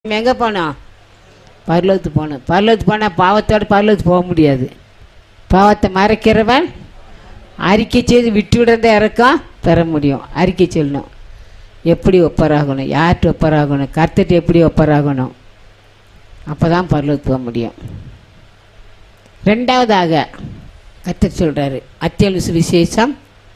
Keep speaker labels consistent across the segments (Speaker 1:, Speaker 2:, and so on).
Speaker 1: நம்ம எங்கே போனோம் பரலோகத்துக்கு போகணும் பரலோகத்துக்கு போனால் பாவத்தோட பரலோகத்துக்கு போக முடியாது பாவத்தை மறைக்கிறவன் அறிக்கை செய்து விட்டு விடுறத இறக்கம் பெற முடியும் அறிக்கை சொல்லணும் எப்படி ஒப்பராகணும் யார்கிட்ட ஒப்பராகணும் கர்த்தட்டு எப்படி ஒப்பராகணும் அப்போ தான் பரலோகத்துக்கு போக முடியும் ரெண்டாவதாக கர்த்தர் சொல்கிறாரு அத்தியல் சுவிசேஷம்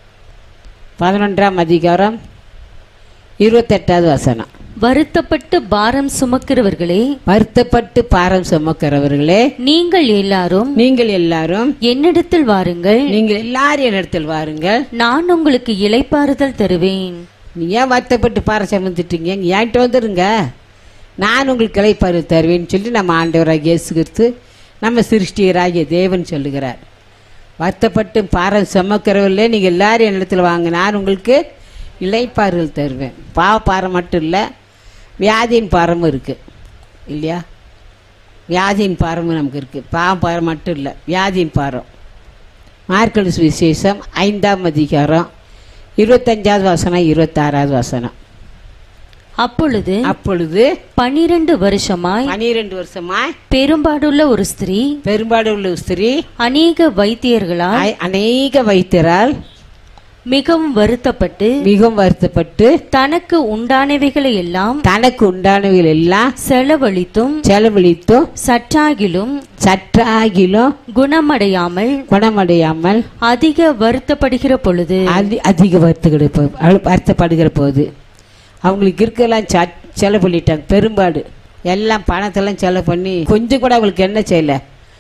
Speaker 1: பதினொன்றாம் அதிகாரம் இருபத்தெட்டாவது வசனம்
Speaker 2: வருத்தப்பட்டு பாரம் சுமக்கிறவர்களே
Speaker 1: வருத்தப்பட்டு பாரம் சுமக்கிறவர்களே
Speaker 2: நீங்கள் எல்லாரும்
Speaker 1: நீங்கள் எல்லாரும்
Speaker 2: என்னிடத்தில் வாருங்கள்
Speaker 1: நீங்கள் எல்லாரும் என்னிடத்தில் வாருங்கள்
Speaker 2: நான் உங்களுக்கு இளைப்பாறுதல் தருவேன்
Speaker 1: நீ ஏன் வருத்தப்பட்டு பாரம் சுமந்துட்டீங்க நீ என்கிட்ட வந்துருங்க நான் உங்களுக்கு இளைப்பாறு தருவேன்னு சொல்லி நம்ம ஆண்டவராக இயேசு கிறிஸ்து நம்ம சிருஷ்டியராகிய தேவன் சொல்லுகிறார் வருத்தப்பட்டு பாரம் சுமக்கிறவர்களே நீங்கள் எல்லாரும் என்னிடத்தில் வாங்க நான் உங்களுக்கு இளைப்பாறுதல் தருவேன் பாவ பாரம் மட்டும் இல்லை வியாதியின் பாரமும் இருக்குது இல்லையா வியாதியின் பாரமும் நமக்கு இருக்குது பாவ பாரம் மட்டும் இல்லை வியாதியின் பாரம் மார்க்கெட் விசேஷம் ஐந்தாம் அதிகாரம் இருபத்தஞ்சாவது வசனம் இருபத்தாறாவது வசனம்
Speaker 2: அப்பொழுது
Speaker 1: அப்பொழுது
Speaker 2: பனிரெண்டு வருஷமாய்
Speaker 1: பனிரெண்டு வருஷமாய்
Speaker 2: பெரும்பாடுள்ள ஒரு ஸ்திரீ
Speaker 1: பெரும்பாடு உள்ள ஸ்திரீ
Speaker 2: அநேக வைத்தியர்களால்
Speaker 1: அ- அநேக வைத்தியரால்
Speaker 2: மிகவும் வருத்தப்பட்டு
Speaker 1: மிகவும் வருத்தப்பட்டு
Speaker 2: தனக்கு உண்டானவைகளை எல்லாம்
Speaker 1: தனக்கு உண்டானவைகள் எல்லாம்
Speaker 2: செலவழித்தும்
Speaker 1: செலவழித்தும்
Speaker 2: சற்றாகிலும்
Speaker 1: சற்றாகிலும்
Speaker 2: குணமடையாமல்
Speaker 1: குணமடையாமல்
Speaker 2: அதிக வருத்தப்படுகிற பொழுது
Speaker 1: அதி அதிக வருத்தப்படுகிற போ அவள் வருத்தப்படுகிற போது அவங்களுக்கு இருக்கலாம் ச- செலவு பண்ணிட்டாங்க பெரும்பாடு எல்லாம் பணத்தெல்லாம் செலவு பண்ணி கொஞ்சம் கூட அவங்களுக்கு என்ன செய்யல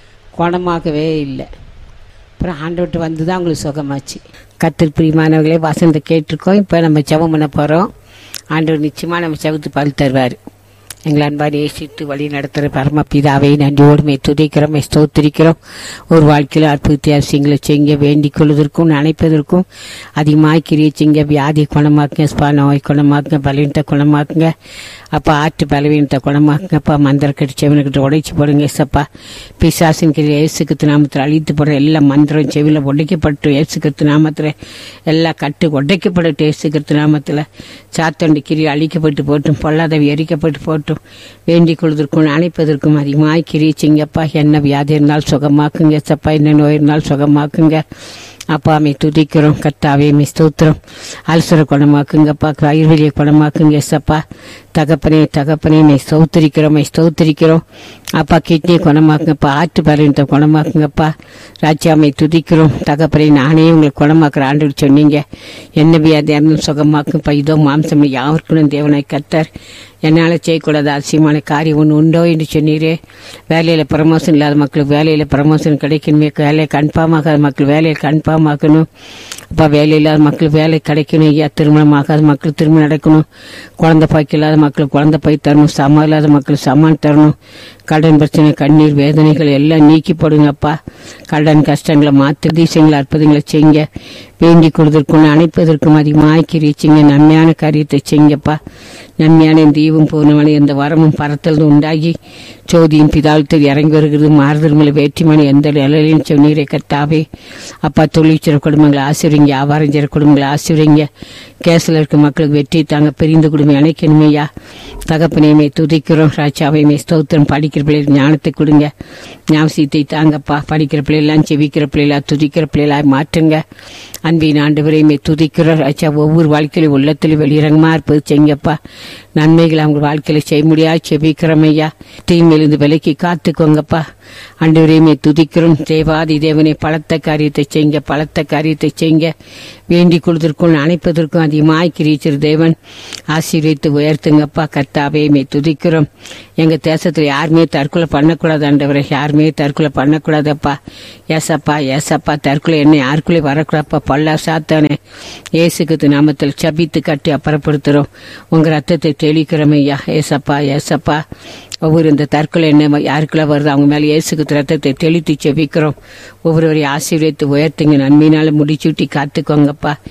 Speaker 1: குணமாகவே இல்லை அப்புறம் ஆண்டவர்கிட்ட வந்து தான் அவங்களுக்கு சுகமாச்சு கத்திரி பிரியமானவர்களே வசந்த கேட்டிருக்கோம் இப்போ நம்ம ஜெபம் பண்ண போகிறோம் ஆண்டவர் நிச்சயமாக நம்ம செவத்து பால் தருவார் எங்களை அன்பாரி நேசித்து வழி நடத்துகிற பரமபிதாவை நன்றியோடுமை துதிக்கிறோம் ஸ்தோத்திரிக்கிறோம் ஒரு வாழ்க்கையில் அற்புத அவசியங்களை செய்ய வேண்டிக் கொள்வதற்கும் நினைப்பதற்கும் அதிகமாக கிரியை செய்ய வியாதி குணமாக்குங்க ஸ்பா நோய் குணமாக்குங்க பலவீனத்தை குணமாக்குங்க அப்பா ஆற்று பலவீனத்தை குணமாக்குங்க அப்பா மந்திர கடிச்சவனுக்கிட்ட உடைச்சு போடுங்க ஏசப்பா பிசாசின் கிரி இயேசுக்கு நாமத்தில் அழித்து போடுற எல்லா மந்திரம் செவியில் உடைக்கப்பட்டு இயேசுக்கு நாமத்தில் எல்லா கட்டு உடைக்கப்பட்டு இயேசுக்கு நாமத்தில் சாத்தண்டி கிரி அழிக்கப்பட்டு போட்டும் பொல்லாதவி எரிக்கப்பட்டு போட்டும் வேண்டிக் கொள்வதற்கும் அணைப்பதற்கும் அதிகமாய் கிரி செய்யப்பா என்ன வியாதி இருந்தாலும் சுகமாக்குங்க ஏசப்பா என்ன நோய் இருந்தாலும் சுகமாக்குங்க அப்பா மே துதிக்கிறோம் கத்தாவே மே ஸ்தோத்திரம் அல்சர குணமாக்குங்கப்பா ஆயுர்வேதிய குணமாக்குங்க எஸ்அப்பா தகப்பனே தகப்பனே மே ஸ்தோத்திரிக்கிறோம் மே ஸ்தோத்திரிக்கிறோம் அப்பா கிட்னி குணமாக்குங்கப்பா ஆற்று பலவீனத்தை குணமாக்குங்கப்பா ராஜாமை துதிக்கிறோம் தகப்பனே நானே உங்களுக்கு குணமாக்குற ஆண்டு சொன்னீங்க என்ன வியாதியாக இருந்தாலும் சுகமாக்குங்கப்பா இதோ மாம்சம் யாருக்கும் தேவனை கத்தர் என்னால் செய்யக்கூடாது அதிசயமான காரியம் ஒன்று உண்டோ என்று சொன்னீரே வேலையில் ப்ரமோஷன் இல்லாத மக்களுக்கு வேலையில் ப்ரமோஷன் கிடைக்கணுமே வேலையை கன்ஃபார்ம் ஆகாத மக்கள் வேலையை கன்ஃபார்ம் ஆக்கணும் அப்போ வேலை இல்லாத மக்கள் வேலை கிடைக்கணும் ஐயா திருமணம் ஆகாத மக்கள் திருமணம் நடக்கணும் குழந்தை பாய்க்கு இல்லாத மக்கள் குழந்தை பாய் தரணும் சமம் இல்லாத மக்கள் சமான் தரணும் கடன் பிரச்சனை கண்ணீர் வேதனைகள் எல்லாம் நீக்கி போடுங்கப்பா கடன் கஷ்டங்களை மாற்றி அதிசயங்களை அற்புதங்களை செய்யுங்க வேண்டி கொடுதற்கும் அணைப்பதற்கும் அதிகமாக கிரிச்சிங்க நன்மையான காரியத்தை செய்யுங்கப்பா நன்மையான இந்த ஈவும் பூர்ணமான இந்த வரமும் பரத்தல் உண்டாகி சோதியின் பிதாழ்த்தில் இறங்கி வருகிறது மாறுதல் மலை வேற்றிமான எந்த நிலையிலும் சொன்னீரே கத்தாவே அப்பா தொழிற்சிற குடும்பங்களை ஆசிரியங்க வியாபாரம் செய்கிற குடும்பங்களை ஆசிரியங்க கேஸில் இருக்க மக்களுக்கு வெற்றி தாங்க பிரிந்து குடும்பம் இணைக்கணுமேயா தகப்பனையுமே துதிக்கிறோம் ராஜாவையுமே ஸ்தோத்திரம் படிக்கிற பிள்ளைகளுக்கு ஞானத்தை கொடுங்க ஞாபகத்தை தாங்கப்பா படிக்கிற பிள்ளைகளாம் செவிக்கிற பிள்ளைகளா துதிக்கிற பிள்ளைகளா மாற்றுங்க அன்பின் ஆண்டு வரையுமே துதிக்கிறோம் ராஜா ஒவ்வொரு வாழ்க்கையிலும் உள்ளத்திலும் வெளியிறங்கமா இருப்பது செய்யுங்கப்பா நன்மைகளை அவங்க வாழ்க்கையில செய்ய முடியாது செபிக்கிறோம் ஐயா தீமையிலிருந்து விலைக்கு காத்துக்கோங்கப்பா ஆண்டு வரையுமே துதிக்கிறோம் தேவாதி தேவனை பலத்த காரியத்தை செய்யுங்க பலத்த காரியத்தை செய்யுங்க வேண்டிக் கொள்வதற்கும் அணைப்பதற்கும் அதிகமாய் கிரீச்சர் தேவன் ஆசீர்வித்து உயர்த்துங்கப்பா கத்தாவையுமே துதிக்கிறோம் எங்க தேசத்துல யாருமே தற்கொலை பண்ணக்கூடாது ஆண்டவரை யாருமே தற்கொலை பண்ணக்கூடாதப்பா ஏசப்பா ஏசப்பா தற்கொலை என்ன யாருக்குள்ளே வரக்கூடாதுப்பா பல்லா சாத்தானே இயேசுக்கு நாமத்தில் சபித்து கட்டி அப்புறப்படுத்துறோம் உங்க ரத்தத்தை தெளிக்கிறோம் ஐயா ஏசப்பா ஏசப்பா ஒவ்வொரு இந்த தற்கொலை என்ன யாருக்குள்ள வருது அவங்க மேலே இயேசுக்கு ரத்தத்தை தெளித்து செபிக்கிறோம் ஒவ்வொருவரையும் ஆசீர்வதித்து உயர்த்துங்க நன்மையினால முடிச்சுட்டி காத்துக்கோங்கப்பா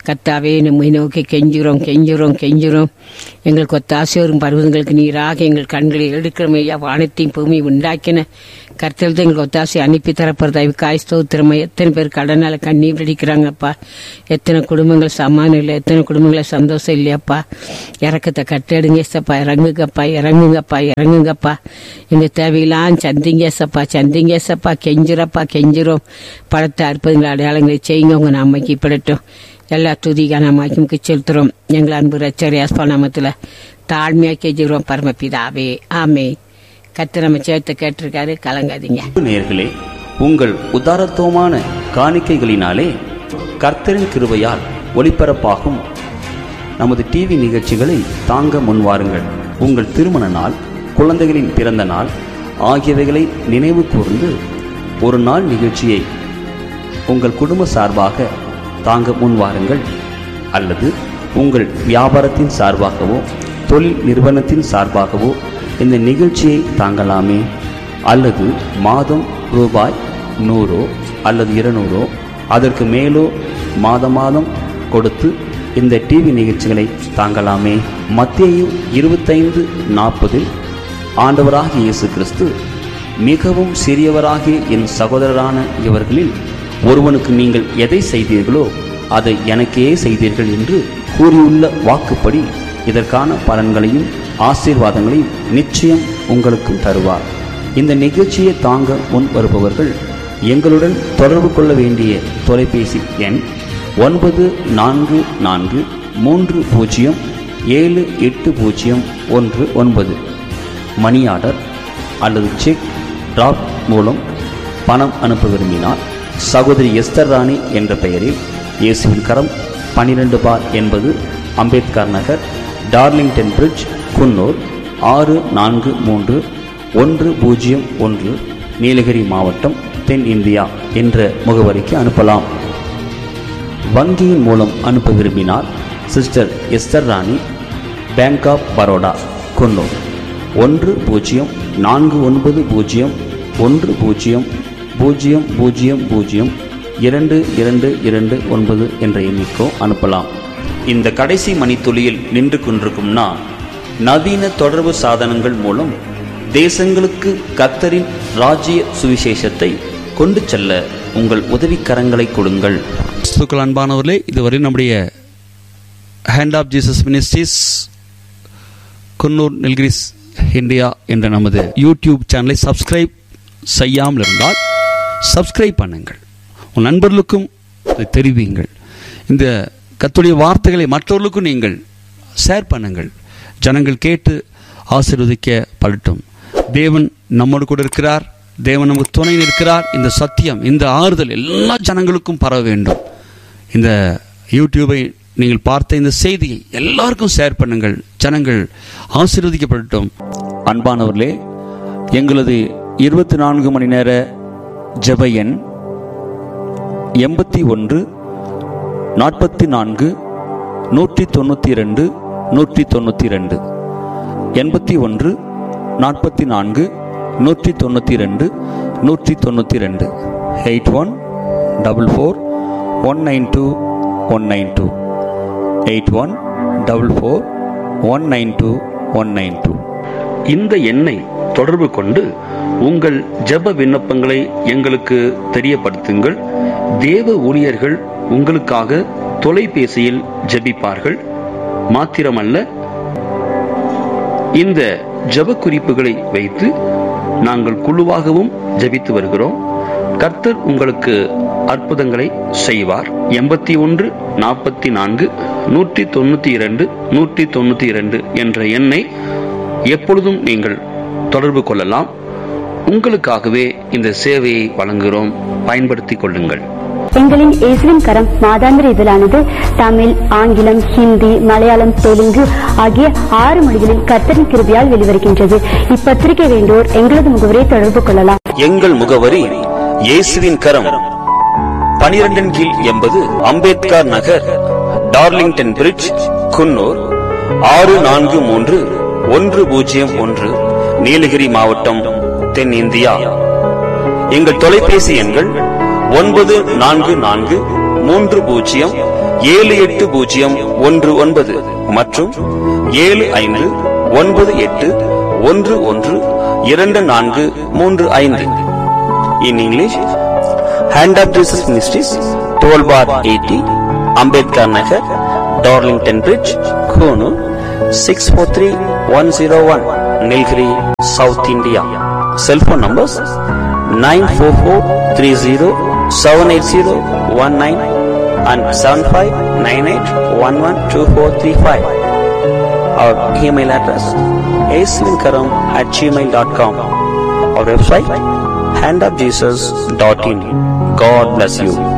Speaker 1: கத்தாவே நம்மை நோக்கி கெஞ்சுறோம் கெஞ்சுறோம் கெஞ்சுறோம் எங்களுக்கு ஒத்தாசை வரும் பருவங்களுக்கு நீராக எங்கள் கண்களை எடுக்கிறமையா வானத்தையும் பூமி உண்டாக்கின கர்த்தல் எங்களுக்கு ஒத்தாசை அனுப்பி தரப்படுறதா காய் ஸ்தோத்திரமா எத்தனை பேர் கடனால கண்ணீர் அடிக்கிறாங்கப்பா எத்தனை குடும்பங்கள் சமானம் இல்லை எத்தனை குடும்பங்கள சந்தோஷம் இல்லையாப்பா இறக்கத்தை கட்டெடுங்க ஏசப்பா இறங்குங்கப்பா இறங்குங்கப்பா இறங்குங்கப்பா எங்க தேவையெல்லாம் சந்திங்க ஏசப்பா சந்திங்க ஏசப்பா கெஞ்சுறப்பா கெஞ்சுறோம் படத்தை அற்புதங்களை அடையாளங்களை செய்யுங்க உங்க நாமைக்கு இப்படட்டும் எல்லா துதிகா நாமாக்கு செலுத்துறோம் எங்கள் அன்பு ரச்சர் யாஸ்பா நாமத்தில் தாழ்மையாக கெஞ்சுறோம் பரமபிதாவே ஆமே கத்து நம்ம சேர்த்து கேட்டிருக்காரு கலங்காதீங்க
Speaker 3: நேயர்களே உங்கள் உதாரத்துவமான காணிக்கைகளினாலே கர்த்தரின் கிருபையால் ஒளிபரப்பாகும் நமது டிவி நிகழ்ச்சிகளை தாங்க முன்வாருங்கள் உங்கள் திருமண நாள் குழந்தைகளின் பிறந்த நாள் ஆகியவைகளை நினைவு கூர்ந்து ஒரு நாள் நிகழ்ச்சியை உங்கள் குடும்ப சார்பாக தாங்க முன்வாருங்கள் அல்லது உங்கள் வியாபாரத்தின் சார்பாகவோ தொழில் நிறுவனத்தின் சார்பாகவோ இந்த நிகழ்ச்சியை தாங்கலாமே அல்லது மாதம் ரூபாய் நூறோ அல்லது இருநூறோ அதற்கு மேலோ மாத மாதம் கொடுத்து இந்த டிவி நிகழ்ச்சிகளை தாங்கலாமே மத்தேயு இருபத்தைந்து நாற்பதில் ஆண்டவராகிய இயேசு கிறிஸ்து மிகவும் சிறியவராகிய என் சகோதரரான இவர்களில் ஒருவனுக்கு நீங்கள் எதை செய்தீர்களோ அதை எனக்கே செய்தீர்கள் என்று கூறியுள்ள வாக்குப்படி இதற்கான பலன்களையும் ஆசீர்வாதங்களையும் நிச்சயம் உங்களுக்கும் தருவார் இந்த நிகழ்ச்சியை தாங்க முன் வருபவர்கள் எங்களுடன் தொடர்பு கொள்ள வேண்டிய தொலைபேசி எண் ஒன்பது நான்கு நான்கு மூன்று பூஜ்ஜியம் ஏழு எட்டு பூஜ்ஜியம் ஒன்று ஒன்பது மணி ஆர்டர் அல்லது செக் டிராப் மூலம் பணம் அனுப்ப விரும்பினால் சகோதரி எஸ்தர் ராணி என்ற பெயரில் இயேசுவின் கரம் பன்னிரண்டு பார் என்பது அம்பேத்கர் நகர் டார்லிங்டன் பிரிட்ஜ் குன்னூர் ஆறு நான்கு மூன்று ஒன்று பூஜ்ஜியம் ஒன்று நீலகிரி மாவட்டம் தென் இந்தியா என்ற முகவரிக்கு அனுப்பலாம் வங்கியின் மூலம் அனுப்ப விரும்பினால் sister Esther Rani Bank of Baroda Coonoor ஒன்று பூஜ்ஜியம் நான்கு ஒன்பது பூஜ்ஜியம் ஒன்று பூஜ்ஜியம் பூஜ்ஜியம் பூஜ்ஜியம் பூஜ்ஜியம் இரண்டு இரண்டு இரண்டு ஒன்பது என்ற எண்ணிக்கோ அனுப்பலாம் இந்த கடைசி மணித்துளியில் நின்று கொண்டிருக்கும் நான் நவீன தொடர்பு சாதனங்கள் மூலம் தேசங்களுக்கு கத்தரின் ராஜ்ய சுவிசேஷத்தை கொண்டு செல்ல உங்கள் உதவிக்கரங்களை கொடுங்கள்
Speaker 4: கிறிஸ்துக்கள் அன்பானவர்களே இதுவரை நம்முடைய Hand of Jesus Ministries Coonoor Nilgiris India என்ற நமது யூடியூப் சேனலை சப்ஸ்கிரைப் செய்யாமல் இருந்தால் சப்ஸ்கிரைப் பண்ணுங்கள் உன் நண்பர்களுக்கும் இதை தெரிவியுங்கள் இந்த கத்துடைய வார்த்தைகளை மற்றவர்களுக்கும் நீங்கள் ஷேர் பண்ணுங்கள் ஜனங்கள் கேட்டு ஆசீர்வதிக்க படட்டும் தேவன் நம்மோடு கூட இருக்கிறார் தேவன் நமக்கு துணை இருக்கிறார் இந்த சத்தியம் இந்த ஆறுதல் எல்லா ஜனங்களுக்கும் பரவ வேண்டும் இந்த யூடியூபை நீங்கள் பார்த்த இந்த செய்தியை எல்லாருக்கும் ஷேர் பண்ணுங்கள் ஜனங்கள் ஆசீர்வதிக்கப்படட்டும்
Speaker 3: அன்பானவர்களே எங்களது இருபத்தி நான்கு மணி நேர ஜெப எண் எண்பத்தி ஒன்று நாற்பத்தி நான்கு நூற்றி தொண்ணூற்றி ரெண்டு நூற்றி தொண்ணூற்றி ரெண்டு எண்பத்தி ஒன்று நாற்பத்தி நான்கு நூற்றி தொண்ணூற்றி ரெண்டு நூற்றி தொண்ணூற்றி ரெண்டு eight one double four one nine two one nine two eight one double four one nine two one nine two இந்த எண்ணை தொடர்பு கொண்டு உங்கள் ஜெப விண்ணப்பங்களை எங்களுக்கு தெரியப்படுத்துங்கள் தேவ ஊழியர்கள் உங்களுக்காக தொலைபேசியில் ஜெபிப்பார்கள் மாத்திரமல்ல இந்த ஜெப குறிப்புகளை வைத்து நாங்கள் குழுவாகவும் ஜெபித்து வருகிறோம் கர்த்தர் உங்களுக்கு அற்புதங்களை செய்வார் எண்பத்தி ஒன்று நாற்பத்தி நான்கு நூற்றி தொண்ணூத்தி இரண்டு நூற்றி தொண்ணூத்தி இரண்டு என்ற எண்ணை எப்பொழுதும் நீங்கள் தொடர்பு கொள்ளலாம் உங்களுக்காகவே இந்த சேவையை வழங்குகிறோம் பயன்படுத்திக் கொள்ளுங்கள்
Speaker 5: எங்களின் இயேசுவின் கரம் மாதாந்திர இதழானது தமிழ் ஆங்கிலம் ஹிந்தி மலையாளம் தெலுங்கு ஆகிய ஆறு மொழிகளில் கர்த்தரின் கிருபியால் வெளிவருகின்றது இப்பத்திரிகை வேண்டோர் எங்களது முகவரை தொடர்பு கொள்ளலாம்
Speaker 3: எங்கள் முகவரி இயேசுவின் கரம் பனிரெண்டின் கீழ் எண்பது அம்பேத்கர் நகர் டார்லிங்டன் பிரிட்ஜ் குன்னூர் ஆறு நான்கு மூன்று ஒன்று பூஜ்ஜியம் ஒன்று நீலகிரி மாவட்டம் தென் இந்தியா எங்கள் தொலைபேசி எண்கள் ஒன்பது நான்கு நான்கு மூன்று பூஜ்ஜியம் ஏழு எட்டு பூஜ்ஜியம் ஒன்று ஒன்பது மற்றும் ஏழு ஐந்து ஒன்பது எட்டு ஒன்று ஒன்று இரண்டு நான்கு மூன்று ஐந்து in English Hand of Jesus Ministries twelve bar eighty Ambedkar Nagar Darlington Bridge Coonoor six four three one zero one Nilgiri South India cellphone numbers nine four four three zero seven eight zero one nine and 7598112435. Our email address aswinkaram at gmail.com. Our website handofjesus.in. God bless you.